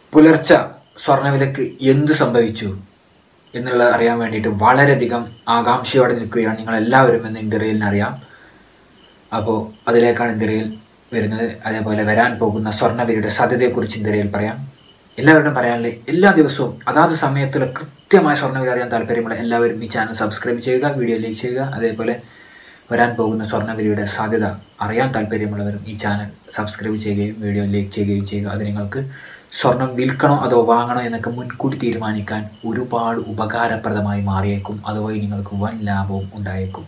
പുലർച്ചെ സ്വർണ്ണവിലക്ക് എന്ത് സംഭവിച്ചു എന്നുള്ളത് അറിയാൻ വേണ്ടിയിട്ട് വളരെയധികം ആകാംക്ഷയോടെ നിൽക്കുകയാണ് നിങ്ങൾ എല്ലാവരും എന്ന് ഇന്ത്യയിൽ അറിയാം അപ്പോൾ അതിലേക്കാണ് ഇന്ത്യയിൽ വരുന്നത് അതേപോലെ വരാൻ പോകുന്ന സ്വർണ്ണവിലയുടെ സാധ്യതയെക്കുറിച്ച് ഇന്ത്യയിൽ പറയാം എല്ലാവരോടും പറയാനുള്ളത് എല്ലാ ദിവസവും അതാത് സമയത്തുള്ള കൃത്യമായ സ്വർണ്ണവില അറിയാൻ താല്പര്യമുള്ള എല്ലാവരും ഈ ചാനൽ സബ്സ്ക്രൈബ് ചെയ്യുക വീഡിയോ ലൈക്ക് ചെയ്യുക അതേപോലെ വരാൻ പോകുന്ന സ്വർണ്ണവിലയുടെ സാധ്യത അറിയാൻ താല്പര്യമുള്ളവരും ഈ ചാനൽ സബ്സ്ക്രൈബ് ചെയ്യുകയും വീഡിയോ ലൈക്ക് ചെയ്യുകയും ചെയ്യുക അത് നിങ്ങൾക്ക് സ്വർണം വിൽക്കണോ അതോ വാങ്ങണോ എന്നൊക്കെ മുൻകൂട്ടി തീരുമാനിക്കാൻ ഒരുപാട് ഉപകാരപ്രദമായി മാറിയേക്കും അതുവഴി നിങ്ങൾക്ക് വൻ ലാഭവും ഉണ്ടായേക്കും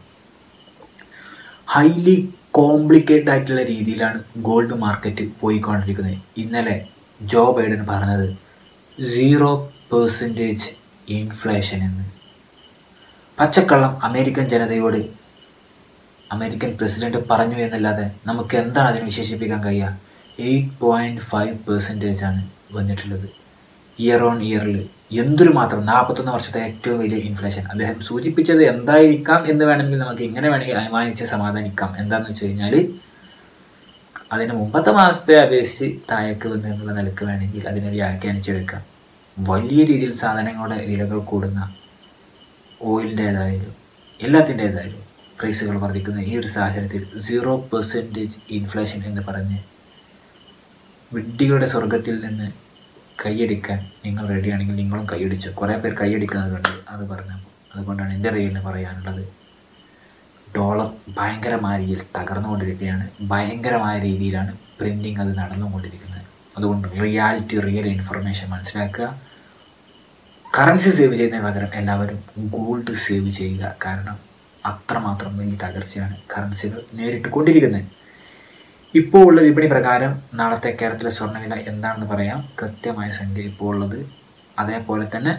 ഹൈലി കോംപ്ലിക്കേറ്റഡ് ആയിട്ടുള്ള രീതിയിലാണ് ഗോൾഡ് മാർക്കറ്റ് പോയിക്കൊണ്ടിരിക്കുന്നത് ഇന്നലെ ജോ ബൈഡൻ പറഞ്ഞത് സീറോ പേഴ്സൻറ്റേജ് ഇൻഫ്ലേഷൻ എന്ന് പച്ചക്കള്ളം അമേരിക്കൻ ജനതയോട് അമേരിക്കൻ പ്രസിഡന്റ് പറഞ്ഞു എന്നല്ലാതെ നമുക്ക് എന്താണ് അതിനെ വിശേഷിപ്പിക്കാൻ കഴിയുക എയ്റ്റ് പോയിൻറ്റ് ഫൈവ് പെർസെൻറ്റേജ് ആണ് വന്നിട്ടുള്ളത് ഇയർ ഓൺ ഇയറിൽ എന്തൊരു മാത്രം നാൽപ്പത്തൊന്ന് വർഷത്തെ ഏറ്റവും വലിയ ഇൻഫ്ലേഷൻ അദ്ദേഹം സൂചിപ്പിച്ചത് എന്തായിരിക്കാം എന്ന് വേണമെങ്കിൽ നമുക്ക് ഇങ്ങനെ വേണമെങ്കിൽ അനുമാനിച്ച് സമാധാനിക്കാം എന്താണെന്ന് വെച്ച് കഴിഞ്ഞാൽ അതിന് മുമ്പത്തെ മാസത്തെ അപേക്ഷിച്ച് താഴേക്ക് വന്നു എന്നുള്ള നിലക്ക് വേണമെങ്കിൽ അതിനെ വ്യാഖ്യാനിച്ചെടുക്കാം വലിയ രീതിയിൽ സാധനങ്ങളുടെ വിലകൾ കൂടുന്ന ഓയിലിൻ്റേതായാലും എല്ലാത്തിൻ്റേതായാലും പ്രൈസുകൾ വർദ്ധിക്കുന്ന ഈ ഒരു സാഹചര്യത്തിൽ സീറോ പെർസെൻറ്റേജ് ഇൻഫ്ലേഷൻ എന്ന് പറഞ്ഞ് വിഡ്ഢികളുടെ സ്വർഗത്തിൽ നിന്ന് കൈയടിക്കാൻ നിങ്ങൾ റെഡിയാണെങ്കിൽ നിങ്ങളും കൈയടിച്ചു കുറേ പേർ കൈയടിക്കുന്നത് കണ്ട് അത് പറഞ്ഞപ്പോൾ അതുകൊണ്ടാണ് എൻ്റെ റെയിലിന് പറയാനുള്ളത് ഡോളർ ഭയങ്കരമായ രീതിയിൽ തകർന്നുകൊണ്ടിരിക്കുകയാണ് ഭയങ്കരമായ രീതിയിലാണ് പ്രിൻറ്റിങ് അത് നടന്നുകൊണ്ടിരിക്കുന്നത് അതുകൊണ്ട് റിയാലിറ്റി റിയൽ ഇൻഫർമേഷൻ മനസ്സിലാക്കുക കറൻസി സേവ് ചെയ്യുന്നതിന് പകരം എല്ലാവരും ഗോൾഡ് സേവ് ചെയ്യുക കാരണം അത്രമാത്രം വലിയ തകർച്ചയാണ് കറൻസികൾ നേരിട്ട് കൊണ്ടിരിക്കുന്നത് ഇപ്പോൾ ഉള്ള വിപണി പ്രകാരം നാളത്തെ കേരളത്തിലെ സ്വർണ്ണവില എന്താണെന്ന് പറയാം കൃത്യമായ സംഖ്യ ഇപ്പോൾ ഉള്ളത് അതേപോലെ തന്നെ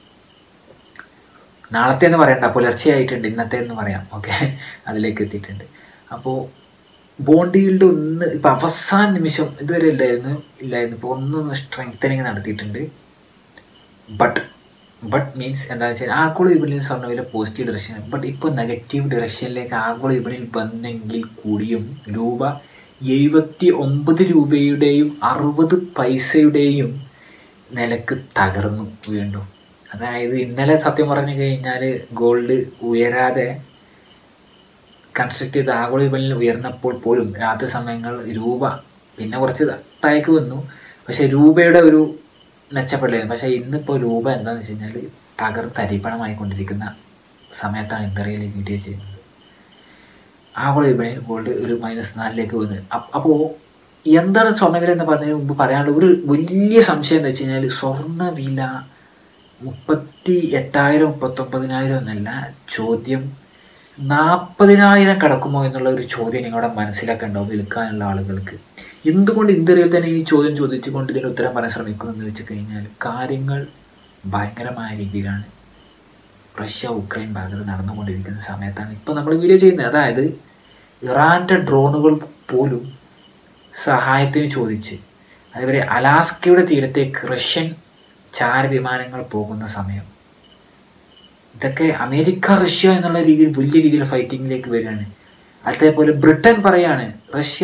നാളത്തെ എന്ന് പറയണ്ട പുലർച്ചെയായിട്ടുണ്ട് ഇന്നത്തെ എന്ന് പറയാം ഓക്കെ അതിലേക്ക് എത്തിയിട്ടുണ്ട് അപ്പോൾ ബോണ്ട് ഈൽഡ് ഒന്ന് ഇപ്പം അവസാന നിമിഷം ഇതുവരെ ഇല്ലായിരുന്നു ഇല്ലായിരുന്നു ഇപ്പോൾ ഒന്നൊന്ന് സ്ട്രെങ്തനിങ് നടത്തിയിട്ടുണ്ട് ബട്ട് ബട്ട് മീൻസ് എന്താണെന്ന് വെച്ചാൽ ആഗോള വിപണിയിൽ സ്വർണ്ണവില പോസിറ്റീവ് ഡിറക്ഷൻ ബട്ട് ഇപ്പോൾ നെഗറ്റീവ് ഡിറക്ഷനിലേക്ക് ആഗോള വിപണിയിൽ വന്നെങ്കിൽ കൂടിയും രൂപ എഴുപത്തി ഒമ്പത് രൂപയുടെയും അറുപത് പൈസയുടെയും നിലക്ക് തകർന്നു വീണ്ടും അതായത് ഇന്നലെ സത്യം പറഞ്ഞു കഴിഞ്ഞാൽ ഗോൾഡ് ഉയരാതെ കൺസ്ട്രക്ട് ചെയ്ത ആഗോള വിപണിയിൽ ഉയർന്നപ്പോൾ പോലും രാത്രി സമയങ്ങൾ രൂപ പിന്നെ കുറച്ച് താഴേക്ക് വന്നു പക്ഷേ രൂപയുടെ ഒരു മെച്ചപ്പെടില്ലായിരുന്നു പക്ഷേ ഇന്നിപ്പോൾ രൂപ എന്താണെന്ന് വെച്ച് കഴിഞ്ഞാൽ തകർത്തരിപ്പണമായിക്കൊണ്ടിരിക്കുന്ന സമയത്താണ് ഇന്ത്യയിൽ വീഡിയോ ചെയ്യുന്നത് ആഗോള വിപണിയിൽ ഗോൾഡ് ഒരു മൈനസ് നാലിലേക്ക് വന്ന് അപ്പോൾ എന്താണ് സ്വർണ്ണവില എന്ന് പറഞ്ഞതിന് മുമ്പ് പറയാനുള്ള ഒരു വലിയ സംശയം എന്താ വെച്ച് കഴിഞ്ഞാൽ സ്വർണ്ണവില മുപ്പത്തി എട്ടായിരം മുപ്പത്തൊമ്പതിനായിരം എന്നല്ല ചോദ്യം നാൽപ്പതിനായിരം കടക്കുമോ എന്നുള്ള ഒരു ചോദ്യം നിങ്ങളുടെ മനസ്സിലാക്കണ്ടാവും വിൽക്കാനുള്ള ആളുകൾക്ക് എന്തുകൊണ്ട് ഇന്ത്യയിൽ തന്നെ ഈ ചോദ്യം ചോദിച്ചുകൊണ്ട് ഇതിന് ഉത്തരം പറയാൻ ശ്രമിക്കുന്നു എന്ന് വെച്ച് കഴിഞ്ഞാൽ കാര്യങ്ങൾ ഭയങ്കരമായ രീതിയിലാണ് റഷ്യ ഉക്രൈൻ ഭാഗത്ത് നടന്നുകൊണ്ടിരിക്കുന്ന സമയത്താണ് ഇപ്പോൾ നമ്മൾ വീഡിയോ ചെയ്യുന്നത് അതായത് ഇറാൻ്റെ ഡ്രോണുകൾ പോലും സഹായത്തിന് ചോദിച്ച് അതേപോലെ അലാസ്കയുടെ തീരത്തേക്ക് റഷ്യൻ ചാരവിമാനങ്ങൾ പോകുന്ന സമയം ഇതൊക്കെ അമേരിക്ക റഷ്യ എന്നുള്ള രീതിയിൽ വലിയ രീതിയിൽ ഫൈറ്റിങ്ങിലേക്ക് വരികയാണ് അതേപോലെ ബ്രിട്ടൻ പറയാണ് റഷ്യ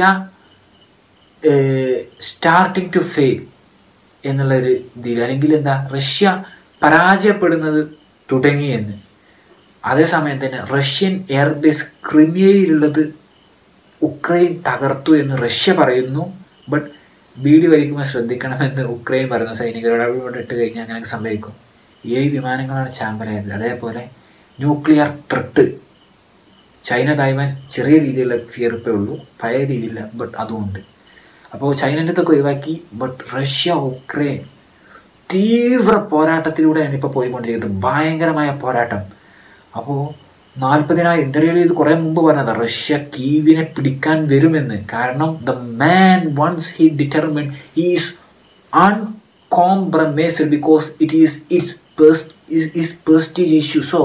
സ്റ്റാർട്ടിങ് ടു ഫെയിൽ എന്നുള്ള ഒരു ഇതിൽ അല്ലെങ്കിൽ എന്താ റഷ്യ പരാജയപ്പെടുന്നത് തുടങ്ങിയെന്ന് അതേസമയം തന്നെ റഷ്യൻ എയർബേസ് ക്രിമിയയിലുള്ളത് ഉക്രൈൻ തകർത്തു എന്ന് റഷ്യ പറയുന്നു ബട്ട് ബീഡി വലിക്കുമ്പോൾ ശ്രദ്ധിക്കണമെന്ന് ഉക്രൈൻ പറയുന്നു സൈനികരോട് അവിടെ ഇട്ട് കഴിഞ്ഞാൽ അങ്ങനെ സംഭവിക്കും ഏഴ് വിമാനങ്ങളാണ് ചാമ്പലായത് അതേപോലെ ന്യൂക്ലിയർ ത്രെട്ട് ചൈന തായ്വാൻ ചെറിയ രീതിയിലുള്ള ഫിയർപ്പേ ഉള്ളൂ പഴയ രീതിയില്ല ബട്ട് അതുമുണ്ട് അപ്പോൾ ചൈനൻ്റെ ഇതൊക്കെ ഒഴിവാക്കി ബട്ട് റഷ്യ ഉക്രൈൻ തീവ്ര പോരാട്ടത്തിലൂടെയാണ് ഇപ്പോൾ പോയിക്കൊണ്ടിരിക്കുന്നത് ഭയങ്കരമായ പോരാട്ടം അപ്പോൾ നാൽപ്പതിനായിരം ഇന്ത്യയിൽ ഇത് കുറേ മുമ്പ് പറഞ്ഞതാണ് റഷ്യ കീവിനെ പിടിക്കാൻ വരുമെന്ന് കാരണം the man once he determine is uncompromised because it is it's is prestige issue so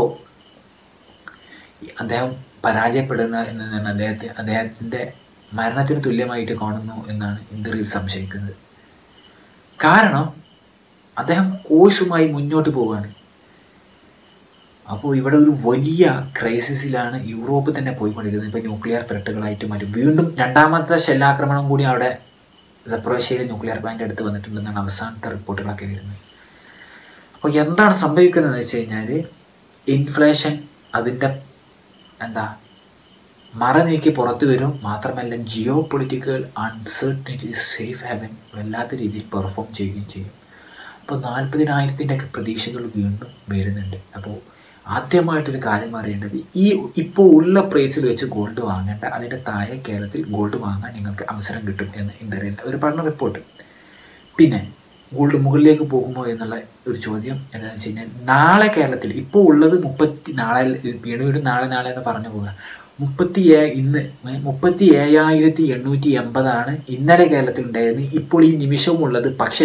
അദ്ദേഹം പരാജയപ്പെടുന്ന എന്നാണ് അദ്ദേഹത്തെ അദ്ദേഹത്തിൻ്റെ മരണത്തിന് തുല്യമായിട്ട് കാണുന്നു എന്നാണ് ഇന്ത്യയിൽ സംശയിക്കുന്നത് കാരണം അദ്ദേഹം കോഴ്സുമായി മുന്നോട്ട് പോവുകയാണ് അപ്പോൾ ഇവിടെ ഒരു വലിയ ക്രൈസിസിലാണ് യൂറോപ്പ് തന്നെ പോയിക്കൊണ്ടിരിക്കുന്നത് ഇപ്പോൾ ന്യൂക്ലിയർ ത്രെട്ടുകളായിട്ട് മറ്റും വീണ്ടും രണ്ടാമത്തെ ഷെല്ലാക്രമണം കൂടി അവിടെ സപ്രോഷ്യയിലെ ന്യൂക്ലിയർ പ്ലാന്റ് അടുത്ത് വന്നിട്ടുണ്ടെന്നാണ് അവസാനത്തെ റിപ്പോർട്ടുകളൊക്കെ വരുന്നത് അപ്പോൾ എന്താണ് സംഭവിക്കുന്നതെന്ന് വെച്ച് കഴിഞ്ഞാൽ ഇൻഫ്ലേഷൻ അതിൻ്റെ എന്താ മറ നീക്കി പുറത്തു വരും മാത്രമല്ല geopolitical uncertainty safe haven വല്ലാത്ത രീതിയിൽ പെർഫോം ചെയ്യുകയും ചെയ്യും അപ്പോൾ നാൽപ്പതിനായിരത്തിൻ്റെ ഒക്കെ പ്രതീക്ഷകൾ വീണ്ടും വരുന്നുണ്ട് അപ്പോൾ ആദ്യമായിട്ടൊരു കാര്യം അറിയേണ്ടത് ഈ ഇപ്പോൾ ഉള്ള പ്രൈസിൽ വെച്ച് ഗോൾഡ് വാങ്ങേണ്ട അതിൻ്റെ താഴെ കേരളത്തിൽ ഗോൾഡ് വാങ്ങാൻ നിങ്ങൾക്ക് അവസരം കിട്ടും എന്ന് ഇന്ത്യയിലെ ഒരു പഠന റിപ്പോർട്ട് പിന്നെ ഗോൾഡ് മുകളിലേക്ക് പോകുമോ എന്നുള്ള ഒരു ചോദ്യം എന്താണെന്ന് വെച്ച് കഴിഞ്ഞാൽ നാളെ കേരളത്തിൽ ഇപ്പോൾ ഉള്ളത് മുപ്പത്തി നാളെ വീണ്ടും വീണ്ടും നാളെ നാളെ എന്ന് പറഞ്ഞു പോവുക മുപ്പത്തി ഏ ഇന്ന് മുപ്പത്തി ഏഴായിരത്തി എണ്ണൂറ്റി എൺപതാണ് ഇന്നലെ കേരളത്തിൽ ഉണ്ടായിരുന്നത് ഇപ്പോൾ ഈ നിമിഷവും ഉള്ളത് പക്ഷേ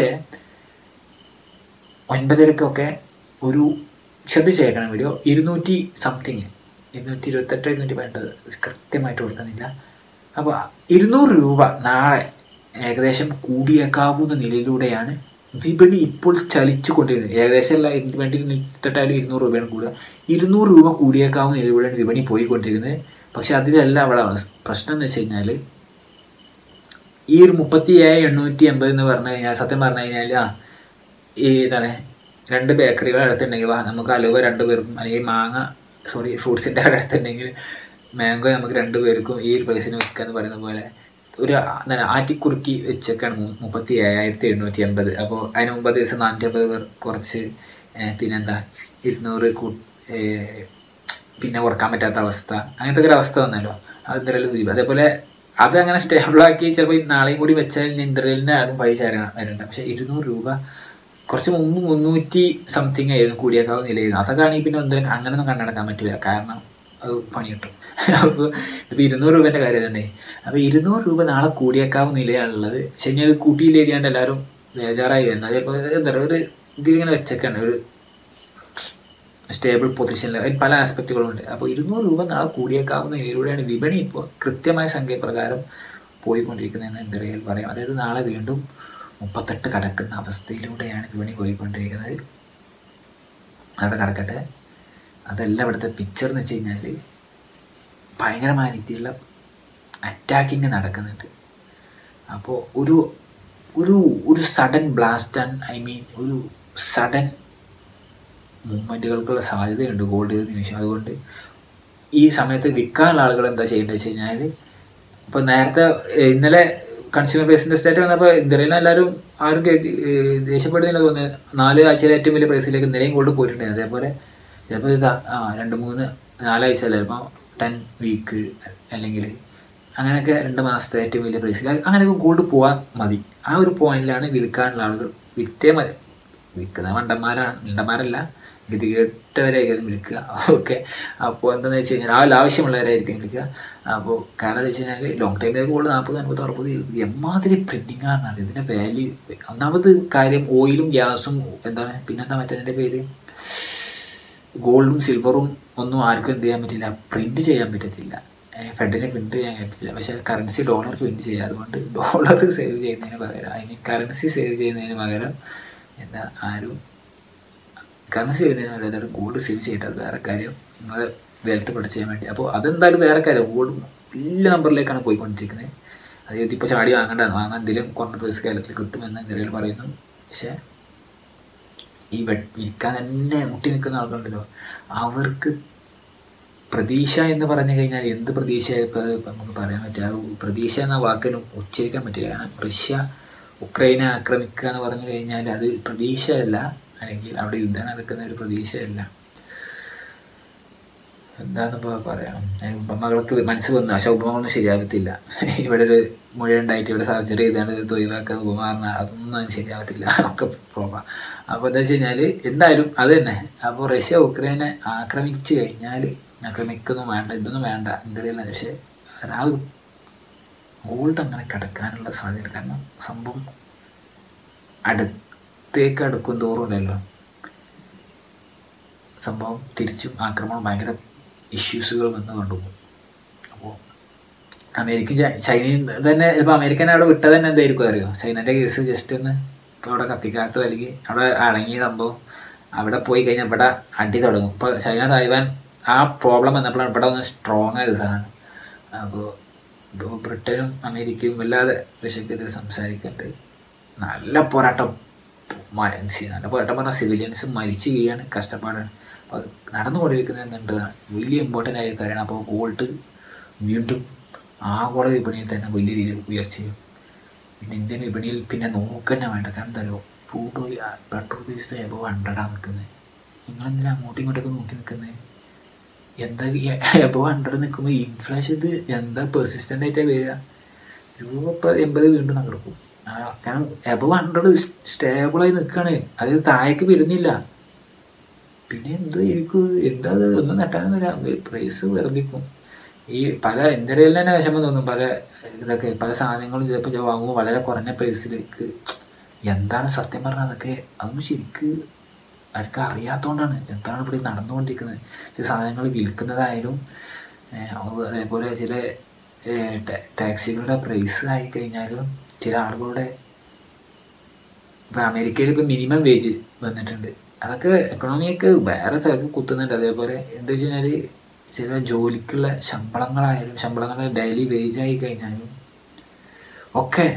ഒൻപതരക്കൊക്കെ ഒരു ശ്രദ്ധിച്ചേക്കണം വീഡിയോ ഇരുന്നൂറ്റി സംതിങ് ഇരുന്നൂറ്റി ഇരുപത്തെട്ട് ഇരുന്നൂറ്റി പതിനെട്ട് കൃത്യമായിട്ട് കൊടുക്കുന്നില്ല അപ്പോൾ ഇരുന്നൂറ് രൂപ നാളെ ഏകദേശം കൂടിയേക്കാവുന്ന നിലയിലൂടെയാണ് വിപണി ഇപ്പോൾ ചലിച്ചു കൊണ്ടിരുന്നത് ഏകദേശം അല്ല വേണ്ടി ഇരുപത്തെട്ടായാലും ഇരുന്നൂറ് രൂപയാണ് കൂടുക ഇരുന്നൂറ് രൂപ കൂടിയേക്കാവുന്ന നിലയിലൂടെയാണ് വിപണി പോയിക്കൊണ്ടിരിക്കുന്നത് പക്ഷെ അതിലല്ല അവിടെ അവസ്ഥ പ്രശ്നം എന്ന് വെച്ച് കഴിഞ്ഞാൽ ഈ ഒരു മുപ്പത്തി ഏഴ് എണ്ണൂറ്റി എൺപത് എന്ന് പറഞ്ഞു കഴിഞ്ഞാൽ സത്യം പറഞ്ഞു കഴിഞ്ഞാൽ ആ ഈ എന്താണ് രണ്ട് ബേക്കറികൾ അടുത്തുണ്ടെങ്കിൽ വാ നമുക്ക് അലുവ രണ്ട് പേർക്കും അല്ലെങ്കിൽ മാങ്ങ സോറി ഫ്രൂട്ട്സിൻ്റെ അടുത്തുണ്ടെങ്കിൽ മാംഗോ നമുക്ക് രണ്ട് പേർക്കും ഈ ഒരു പ്രൈസിന് വിൽക്കാന്ന് പറയുന്ന പോലെ ഒരു എന്താണ് ആറ്റിക്കുറുക്കി വെച്ചേക്കാണ് മുപ്പത്തി ഏഴായിരത്തി എണ്ണൂറ്റി എൺപത് അപ്പോൾ അതിന് മുമ്പ് ദിവസം നാനൂറ്റി അമ്പത് പേർ കുറച്ച് പിന്നെന്താ ഇരുന്നൂറ് കൂ പിന്നെ കുറക്കാൻ പറ്റാത്ത അവസ്ഥ അങ്ങനത്തെ ഒരു അവസ്ഥ വന്നല്ലോ അത് എന്തായാലും അതേപോലെ അത് അങ്ങനെ സ്റ്റേബിളാക്കി ചിലപ്പോൾ നാളെയും കൂടി വെച്ചാൽ ഇൻ്റർവെല്ലിൻ്റെ ആരും പൈസ വരണ്ട പക്ഷേ ഇരുന്നൂറ് രൂപ കുറച്ച് മുമ്പ് മുന്നൂറ്റി സംതിങ് ആയിരുന്നു കൂടിയേക്കാവുന്ന നിലയായിരുന്നു അതൊക്കെ ആണെങ്കിൽ പിന്നെ എന്തെങ്കിലും അങ്ങനെയൊന്നും കണ്ണടക്കാൻ പറ്റില്ല കാരണം അത് പണി കിട്ടും അപ്പോൾ ഇപ്പോൾ ഇരുന്നൂറ് രൂപേൻ്റെ കാര്യം തന്നെ അപ്പോൾ ഇരുന്നൂറ് രൂപ നാളെ കൂടിയേക്കാവുന്ന നിലയാണുള്ളത് ശരി അത് കൂട്ടിയില്ലാണ്ട് എല്ലാവരും ബേജാറായി വരുന്നത് ചിലപ്പോൾ എന്താ പറയുക ഒരു ഇതിലിങ്ങനെ വെച്ചേക്കാണ് ഒരു സ്റ്റേബിൾ പൊസിഷനിൽ അതിന് പല ആസ്പെക്റ്റുകളും ഉണ്ട് അപ്പോൾ ഇരുന്നൂറ് രൂപ നാളെ കൂടിയേക്കാവുന്ന നിലയിലൂടെയാണ് വിപണി ഇപ്പോൾ കൃത്യമായ സംഖ്യ പ്രകാരം പോയിക്കൊണ്ടിരിക്കുന്നതെന്ന് എൻ്റെ റിയൽ പറയാം അതായത് നാളെ വീണ്ടും മുപ്പത്തെട്ട് കടക്കുന്ന അവസ്ഥയിലൂടെയാണ് വിപണി പോയിക്കൊണ്ടിരിക്കുന്നത് അവിടെ കടക്കട്ടെ അതല്ല ഇവിടുത്തെ പിക്ചർ എന്ന് വെച്ച് കഴിഞ്ഞാൽ ഭയങ്കരമായ രീതിയിലുള്ള അറ്റാക്കിങ് നടക്കുന്നുണ്ട് അപ്പോൾ ഒരു ഒരു ഒരു sudden blast and I mean ഒരു സഡൻ മൂവ്മെൻറ്റുകൾക്കുള്ള സാധ്യതയുണ്ട് ഗോൾഡ് ചെയ്ത നിമിഷം അതുകൊണ്ട് ഈ സമയത്ത് വിൽക്കാനുള്ള ആളുകൾ എന്താ ചെയ്യേണ്ടത് വെച്ച് കഴിഞ്ഞാൽ ഇപ്പോൾ നേരത്തെ ഇന്നലെ കൺസ്യൂമർ പ്രൈസിൻ്റെ സ്റ്റേറ്റ് വന്നപ്പോൾ ഇന്ത്യയിൽ എല്ലാവരും ആരും ദേഷ്യപ്പെടുന്നില്ല തോന്നുന്നത് നാല് ആഴ്ചയിലെ ഏറ്റവും വലിയ പ്രൈസിലേക്ക് ഇന്നലെയും ഗോൾഡ് പോയിട്ടുണ്ടായിരുന്നു അതേപോലെ ചിലപ്പോൾ ഇതാ ആ രണ്ട് മൂന്ന് നാലാഴ്ച അല്ല ചിലപ്പോൾ ടെൻ വീക്ക് അല്ലെങ്കിൽ അങ്ങനെയൊക്കെ രണ്ട് മാസത്തെ ഏറ്റവും വലിയ പ്രൈസിൽ അങ്ങനെയൊക്കെ ഗോൾഡ് പോകാൻ മതി ആ ഒരു പോയിന്റിലാണ് വിൽക്കാനുള്ള ആളുകൾ വിറ്റേ മതി വിൽക്കുന്ന മണ്ടന്മാരാണ് മണ്ടന്മാരല്ല ഗതികെട്ടവരായിരിക്കും വിൽക്കുക ഓക്കെ അപ്പോൾ എന്താണെന്ന് വെച്ച് കഴിഞ്ഞാൽ ആ ആവശ്യമുള്ളവരായിരിക്കും വിൽക്കുക അപ്പോൾ കാരണം എന്താ വെച്ച് കഴിഞ്ഞാൽ ലോങ് ടൈമിലേക്ക് ഗോൾഡ് നാൽപ്പത് അൻപത് അറുപത് എഴുപത് എമ്മാതിരി പ്രിൻറ്റിംഗ് ആണെന്നാണ് ഇതിൻ്റെ വാല്യൂ ഒന്നാമത് കാര്യം ഓയിലും ഗ്യാസും എന്താണ് പിന്നെന്താ മറ്റേതിൻ്റെ പേര് ഗോൾഡും സിൽവറും ഒന്നും ആർക്കും എന്ത് ചെയ്യാൻ പറ്റില്ല പ്രിന്റ് ചെയ്യാൻ പറ്റത്തില്ല ഫെഡിനെ പ്രിന്റ് ചെയ്യാൻ പറ്റില്ല പക്ഷെ കറൻസി ഡോളർ പ്രിന്റ് ചെയ്യുക അതുകൊണ്ട് ഡോളർ സേവ് ചെയ്യുന്നതിന് പകരം ഐ മീൻ കറൻസി സേവ് ചെയ്യുന്നതിന് പകരം എന്താ ആരും കറൻസി ചെയ്യുന്നതിന് പകരം എല്ലാവരും ഗോൾഡ് സേവ് ചെയ്തിട്ട് അത് വേറെ കാര്യം നിങ്ങൾ വെൽത്ത് പ്രൊഡക്റ്റ് ചെയ്യാൻ വേണ്ടി അപ്പോൾ അതെന്തായാലും വേറെ കാര്യം ഗോൾഡ് വലിയ നമ്പറിലേക്കാണ് പോയിക്കൊണ്ടിരിക്കുന്നത് അതായത് ഇപ്പോൾ ചാടി വാങ്ങേണ്ട വാങ്ങാൻ എന്തെങ്കിലും കുറഞ്ഞ പൈസ കേരളത്തിൽ കിട്ടുമെന്ന് എന്തെങ്കിലും പറയുന്നു പക്ഷേ ഈ വിൽക്കാൻ തന്നെ മുട്ടി നിൽക്കുന്ന ആളുകളുണ്ടല്ലോ അവർക്ക് പ്രതീക്ഷ എന്ന് പറഞ്ഞു കഴിഞ്ഞാൽ എന്ത് പ്രതീക്ഷ ഇപ്പം നമുക്ക് പറയാൻ പറ്റില്ല പ്രതീക്ഷ എന്ന വാക്കിനും ഉച്ചരിക്കാൻ പറ്റില്ല കാരണം റഷ്യ ഉക്രൈനെ ആക്രമിക്കുക എന്ന് പറഞ്ഞു കഴിഞ്ഞാൽ അത് പ്രതീക്ഷയല്ല അല്ലെങ്കിൽ അവിടെ യുദ്ധം നടക്കുന്ന ഒരു പ്രതീക്ഷയല്ല എന്താണെന്നിപ്പോൾ പറയാം ഉപമകൾക്ക് മനസ്സ് വന്നു പക്ഷെ ഉപമകളൊന്നും ശരിയാകത്തില്ല ഇവിടെ ഒരു മുഴ ഉണ്ടായിട്ട് ഇവിടെ സർജറി ചെയ്താണ് തൊഴിലാക്കാൻ ഉപമ പറഞ്ഞാൽ അതൊന്നും ശരിയാകത്തില്ല ഒക്കെ പ്രോബ്ലം അപ്പോൾ എന്താ വെച്ച് കഴിഞ്ഞാൽ എന്തായാലും അത് തന്നെ അപ്പോൾ റഷ്യ ഉക്രൈനെ ആക്രമിച്ചു കഴിഞ്ഞാൽ ആക്രമിക്കൊന്നും വേണ്ട ഇതൊന്നും വേണ്ട ഇന്ത്യയിൽ പക്ഷേ ആ ഒരു ഗോൾഡ് അങ്ങനെ കിടക്കാനുള്ള സാധ്യത കാരണം സംഭവം അടുത്തേക്ക് അടുക്കും തോറുമല്ലോ സംഭവം തിരിച്ചും ആക്രമണം ഭയങ്കര ഇഷ്യൂസുകൾ വന്ന് കൊണ്ടുപോകും അപ്പോൾ അമേരിക്കൻ ചൈനയും തന്നെ ഇപ്പോൾ അമേരിക്കൻ അവിടെ വിട്ടത് തന്നെ എന്തായിരിക്കും അറിയോ ചൈനൻ്റെ കേസ് ജസ്റ്റ് ഒന്ന് ഇപ്പോൾ അവിടെ കത്തിക്കാത്ത അല്ലെങ്കിൽ അവിടെ അടങ്ങിയ സംഭവം അവിടെ പോയി കഴിഞ്ഞാൽ ഇവിടെ അടി തുടങ്ങും ഇപ്പോൾ ചൈന തായ്വാൻ ആ പ്രോബ്ലം വന്നപ്പോഴാണ് ഇവിടെ ഒന്ന് സ്ട്രോങ് ആയത് സാധനം അപ്പോൾ ഇപ്പോൾ ബ്രിട്ടനും അമേരിക്കയും വല്ലാതെ റഷ്യക്കെതിരെ സംസാരിക്കുന്നുണ്ട് നല്ല പോരാട്ടം മ- നല്ല പോരാട്ടം പറഞ്ഞാൽ സിവിലിയൻസ് മരിച്ചു വീഴാണ് കഷ്ടപ്പാടാണ് അപ്പോൾ അത് നടന്നുകൊണ്ടിരിക്കുന്നത് എന്നുള്ളതാണ് വലിയ ഇമ്പോർട്ടൻ്റ് ആയ കാര്യമാണ് അപ്പോൾ ഗോൾഡ് വീണ്ടും ആഗോള വിപണിയിൽ തന്നെ വലിയ രീതിയിൽ ഉയർച്ചയും പിന്നെ ഇന്ത്യൻ വിപണിയിൽ പിന്നെ നോക്കന്നെ വേണ്ട കാരണം എന്താ പറയുക ഫുഡ് പെട്രോൾ പൈസ എബോ ഹൺഡ്രഡാണ് നിൽക്കുന്നത് നിങ്ങളെന്തിനാ അങ്ങോട്ടും ഇങ്ങോട്ടൊക്കെ നോക്കി നിൽക്കുന്നത് എന്താ എബോ ഹൺഡ്രഡ് നിൽക്കുമ്പോൾ ഇൻഫ്ലേഷൻ ഇത് എന്താ പെർസിസ്റ്റൻ്റ് ആയിട്ടാണ് വരിക രൂപ ഇപ്പോൾ എൺപത് വീണ്ടും തകർക്കും ആ, കാരണം എബോ ഹൺഡ്രഡ് സ്റ്റേബിളായി നിൽക്കുകയാണ് അത് താഴേക്ക് വരുന്നില്ല പിന്നെ എന്ത് ഇരിക്കും എന്താ അത് ഒന്നും നെട്ടാനൊന്നുമില്ല പ്രൈസ് വർദ്ധിക്കും ഈ പല എൻ്റെ ഇടയിൽ തന്നെ വിഷമം തോന്നും പല ഇതൊക്കെ പല സാധനങ്ങളും ചിലപ്പോൾ ഞാൻ വാങ്ങുമ്പോൾ വളരെ കുറഞ്ഞ പ്രൈസിലേക്ക് എന്താണ് സത്യം പറഞ്ഞാൽ അതൊക്കെ അതൊന്നും ശരിക്ക് അവർക്ക് അറിയാത്തതുകൊണ്ടാണ് എന്താണ് ഇവിടെ നടന്നുകൊണ്ടിരിക്കുന്നത് ചില സാധനങ്ങൾ വിൽക്കുന്നതായാലും ഏഹ്, അത് അതേപോലെ ചില ഏഹ്, ടാ- ടാക്സികളുടെ പ്രൈസ് ആയി കഴിഞ്ഞാലും ചില ആളുകളുടെ ഇപ്പം അമേരിക്കയിൽ ഇപ്പം മിനിമം വേജ് വന്നിട്ടുണ്ട് അതൊക്കെ എക്കണോമിയൊക്കെ വേറെ സ്ഥലത്ത് കുത്തുന്നുണ്ട് അതേപോലെ എന്താ വെച്ച് കഴിഞ്ഞാൽ ചില ജോലിക്കുള്ള ശമ്പളങ്ങളായാലും ശമ്പളങ്ങളുടെ ഡെയിലി വേജ് ആയി കഴിഞ്ഞാലും ഒക്കെ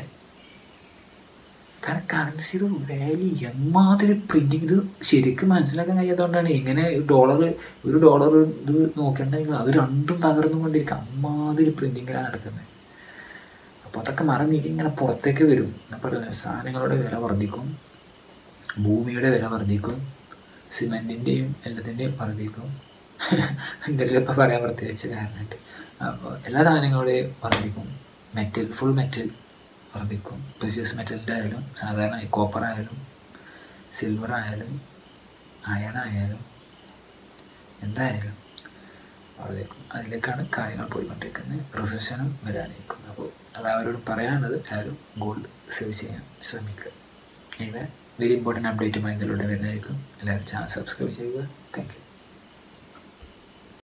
കാരണം കറൻസിയുടെ വാല്യൂ എമ്മാതിരി പ്രിന്റിങ് ഇത് ശരിക്കും മനസ്സിലാക്കാൻ കഴിയാത്തതുകൊണ്ടാണ് ഇങ്ങനെ ഡോളർ ഒരു ഡോളർ ഇത് നോക്കണ്ടെങ്കിൽ അത് രണ്ടും തകർന്നുകൊണ്ടിരിക്കും അമ്മാതിരി പ്രിന്റിങ്ങിലാണ് നടക്കുന്നത് അപ്പോൾ അതൊക്കെ മറന്ന് ഇങ്ങനെ പുറത്തേക്ക് വരും ഞാൻ പറയുന്നത് സാധനങ്ങളുടെ വില വർദ്ധിക്കും ഭൂമിയുടെ വില വർദ്ധിക്കും സിമെൻറ്റിൻ്റെയും എല്ലാത്തിൻ്റെയും വർദ്ധിക്കും എന്തെങ്കിലും ഇപ്പോൾ പറയാൻ പ്രത്യേകിച്ച് കാരണമുണ്ട് അപ്പോൾ എല്ലാ സാധനങ്ങളുടെയും വർദ്ധിക്കും മെറ്റൽ ഫുൾ മെറ്റൽ വർദ്ധിക്കും പ്രഷ്യസ് മെറ്റലിൻ്റെ ആയാലും സാധാരണ കോപ്പർ ആയാലും സിൽവർ ആയാലും അയൺ ആയാലും എന്തായാലും വർദ്ധിക്കും അതിലേക്കാണ് കാര്യങ്ങൾ പോയിക്കൊണ്ടിരിക്കുന്നത് റിസഷനും വരാനിരിക്കും അപ്പോൾ എല്ലാവരോടും പറയാനുള്ളത് എല്ലാവരും ഗോൾഡ് സേവ് ചെയ്യാൻ ശ്രമിക്കുക ഇവ വെരി ഇമ്പോർട്ടൻ്റ് അപ്ഡേറ്റുമായി ഇതിലൂടെ വരുന്നതായിരിക്കും എല്ലാവരും ചാനൽ സബ്സ്ക്രൈബ് ചെയ്യുക താങ്ക് യു